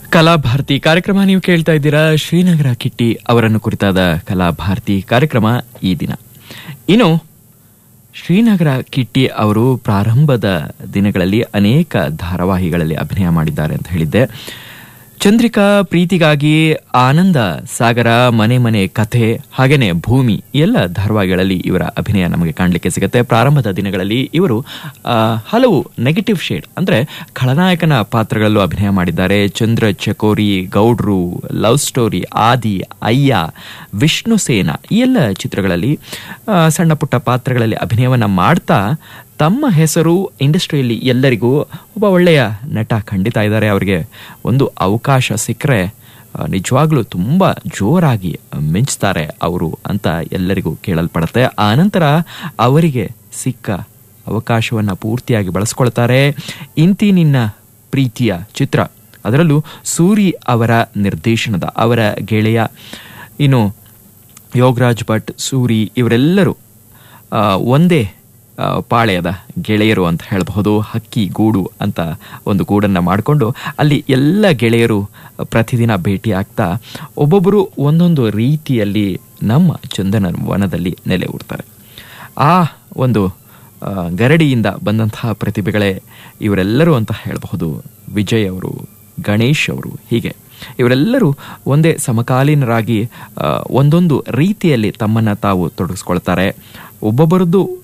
ಕಲಾಭಾರತಿ ಕಾರ್ಯಕ್ರಮ ನೀವು ಕೇಳ್ತಾ ಇದ್ದೀರಾ ಶ್ರೀನಗರ ಕಿಟ್ಟಿ ಅವರನ್ನು ಕುರಿತಾದ ಕಲಾಭಾರತಿ ಕಾರ್ಯಕ್ರಮ ಈ ದಿನ ಇನ್ನು ಶ್ರೀನಗರ ಕಿಟ್ಟಿ ಅವರು ಪ್ರಾರಂಭದ ದಿನಗಳಲ್ಲಿ ಅನೇಕ ಧಾರಾವಾಹಿಗಳಲ್ಲಿ ಅಭಿನಯ ಮಾಡಿದ್ದಾರೆ ಅಂತ ಹೇಳಿದ್ದೆ ಚಂದ್ರಿಕಾ ಪ್ರೀತಿಗಾಗಿ ಆನಂದ ಸಾಗರ ಮನೆ ಮನೆ ಕಥೆ ಹಾಗೇನೆ ಭೂಮಿ ಎಲ್ಲ ಧಾರಾವಾಹಿಗಳಲ್ಲಿ ಇವರ ಅಭಿನಯ ನಮಗೆ ಕಾಣಲಿಕ್ಕೆ ಸಿಗುತ್ತೆ ಪ್ರಾರಂಭದ ದಿನಗಳಲ್ಲಿ ಇವರು ಆ, ಹಲವು ನೆಗೆಟಿವ್ ಶೇಡ್ ಅಂದ್ರೆ ಖಳನಾಯಕನ ಪಾತ್ರಗಳಲ್ಲೂ ಅಭಿನಯ ಮಾಡಿದ್ದಾರೆ ಚಂದ್ರ ಚಕೋರಿ ಗೌಡ್ರು ಲವ್ ಸ್ಟೋರಿ ಆದಿ ಅಯ್ಯ ವಿಷ್ಣು ಸೇನ ಈ ಎಲ್ಲ ಚಿತ್ರಗಳಲ್ಲಿ ಆ, ಸಣ್ಣ ಪುಟ್ಟ ಪಾತ್ರಗಳಲ್ಲಿ ಅಭಿನಯವನ್ನ ಮಾಡ್ತಾ ತಮ್ಮ ಹೆಸರು ಇಂಡಸ್ಟ್ರಿಯಲ್ಲಿ ಎಲ್ಲರಿಗೂ ಒಬ್ಬ ಒಳ್ಳೆಯ ನಟ ಖಂಡಿತ ಇದ್ದಾರೆ ಅವರಿಗೆ ಒಂದು ಅವಕಾಶ ಸಿಕ್ಕರೆ ನಿಜವಾಗ್ಲೂ ತುಂಬ ಜೋರಾಗಿ ಮಿಂಚ್ತಾರೆ ಅವರು ಅಂತ ಎಲ್ಲರಿಗೂ ಕೇಳಲ್ಪಡುತ್ತೆ ಆನಂತರ ಅವರಿಗೆ ಸಿಕ್ಕ ಅವಕಾಶವನ್ನು ಪೂರ್ತಿಯಾಗಿ ಬಳಸ್ಕೊಳ್ತಾರೆ ಇಂತಿ ನಿನ್ನ ಪ್ರೀತಿಯ ಚಿತ್ರ ಅದರಲ್ಲೂ ಸೂರಿ ಅವರ ನಿರ್ದೇಶನದ ಅವರ ಗೆಳೆಯ ಇನ್ನು ಯೋಗರಾಜ್ ಭಟ್ ಸೂರಿ ಇವರೆಲ್ಲರೂ ಆ, ಒಂದೇ ಆ, ಪಾಳ್ಯದ ಗೆಳೆಯರು ಅಂತ ಹೇಳಬಹುದು ಹಕ್ಕಿ ಗೂಡು ಅಂತ ಒಂದು ಗೂಡನ್ನು ಮಾಡಿಕೊಂಡು ಅಲ್ಲಿ ಎಲ್ಲ ಗೆಳೆಯರು ಪ್ರತಿದಿನ ಭೇಟಿ ಆಗ್ತಾ ಒಬ್ಬೊಬ್ಬರು ಒಂದೊಂದು ರೀತಿಯಲ್ಲಿ ನಮ್ಮ ಚಂದನ ವನದಲ್ಲಿ ನೆಲೆ ಊಡ್ತಾರೆ ಆ ಒಂದು ಆ, ಗರಡಿಯಿಂದ ಬಂದಂತಹ ಪ್ರತಿಭೆಗಳೇ ಇವರೆಲ್ಲರೂ ಅಂತ ಹೇಳಬಹುದು ವಿಜಯ್ ಅವರು ಗಣೇಶ್ ಅವರು ಹೀಗೆ ಇವರೆಲ್ಲರೂ ಒಂದೇ ಸಮಕಾಲೀನರಾಗಿ ಆ, ಒಂದೊಂದು ರೀತಿಯಲ್ಲಿ ತಮ್ಮನ್ನ ತಾವು ತೊಡಗಿಸ್ಕೊಳ್ತಾರೆ ಒಬ್ಬೊಬ್ಬರದ್ದು